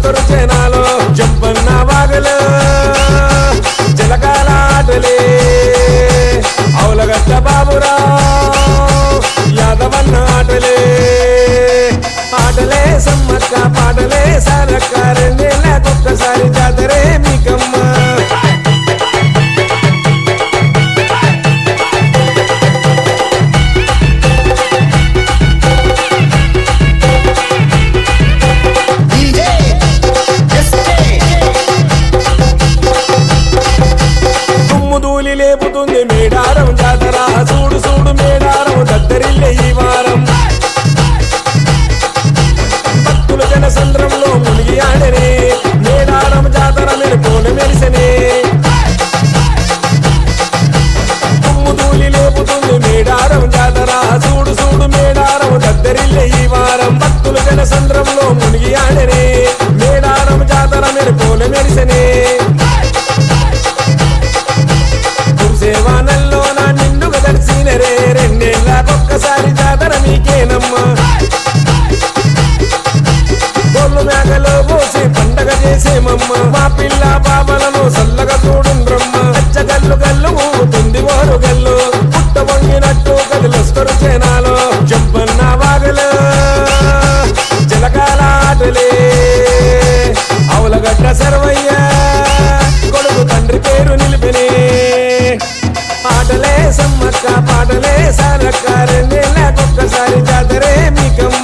కదిలొస్తారు జనాలు జంపన్న వాగలు జలకాల ఆటలే అవులగట్ట బాబురా యాదవన్న ఆటలే ఆటలే సమ్మక్క పాటలే Sarakka రెండేళ్ళకొక్కసారి జాతరే మీకమ్మ DJ SK తుమ్ము దూలి లేపుతుంది మేడారం జాతర చూడు చూడు మేడారం దద్దరిల్లే ఈ వారం భక్తుల జనసంద్రంలో మునిగి ఆడనే మేడారం జాతర మెరుపులు మెరిసనే తుమ్ము దూలి లేపుతుంది మేడారం జాతర చూడు చూడు మేడారం దద్దరిల్లే ఈ వారం భక్తుల జనసంద్రంలో మునిగి ఆడనే మేడారం జాతర మెరుపులు మెరిసనే కురిసేవానల్లో నా నిండుగా దర్శినరే రెండేళ్ళకొక్కసారి జాతర మీకేనమ్మా గోళ్ళు మేకలో పోసి పండగ చేసేమమ్మ మా పిల్ల పాపలను సల్లగా చూడుండ్రమ్మ గల్లు గల్లు ఊగుతుంది ఓరు గల్లు పుట్ట వంగినట్టు కదిలొస్తారు జనాలు జంపన్న వాగలు జలకాల ఆటలే అవులగడ్డ సర్వయ్య కొడుకు తండ్రి పేరు నిలిపినే ఆటలే సమ్మక్క పాటలే సారక్క రెండేళ్ళకొక్కసారి జాతరే మీకమ్మ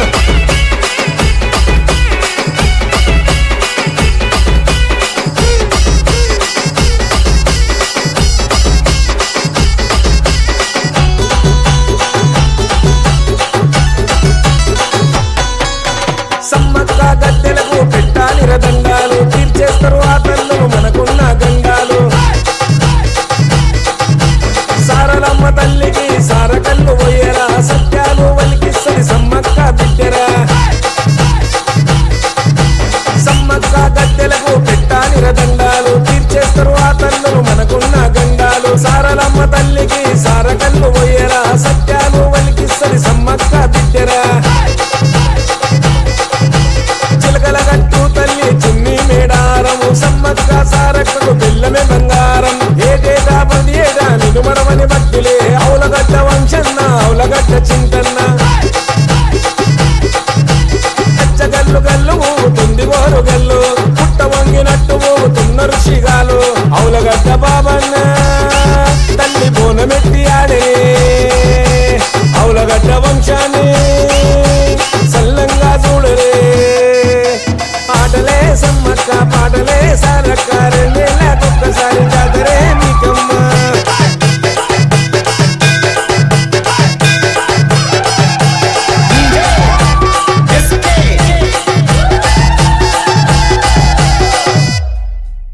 సమ్మక్క గద్దెలకు పెట్టాలి రదండాలు తీర్చేస్తారు ఆ తల్లులు మనకున్న గండాలు సారలమ్మ తల్లికి సారకల్లు పోయరా సత్యాలు వలికిస్తది సమ్మక్క బిడ్డరా సమ్మక్క గద్దెలకు పెట్టాలి రదండాలు తీర్చేస్తారు ఆ తల్లులు మనకున్న గండాలు సారలమ్మ తల్లికి సారకల్లు పోయరా సత్యాలు వలికిస్తది సమ్మక్క బిడ్డరా చిలకల గట్టు తల్లి చిన్ని మేడారము సమ్మక్క సారక్కకు పిల్లమే బంగారం ఏటేటా పది ఏటా నిలుమరమని భక్తులే అవులగడ్డ వంశన్న అవులగడ్డ చింతన్న గల్లు గల్లు ఊగుతుంది ఓరు గల్లు పుట్ట వంగినట్టు ఊగుతున్న ఋషిగాలు అవులగడ్డ బాబన్న తల్లి బోనమెత్తి ఆడే అవులగడ్డ వంశాన్ని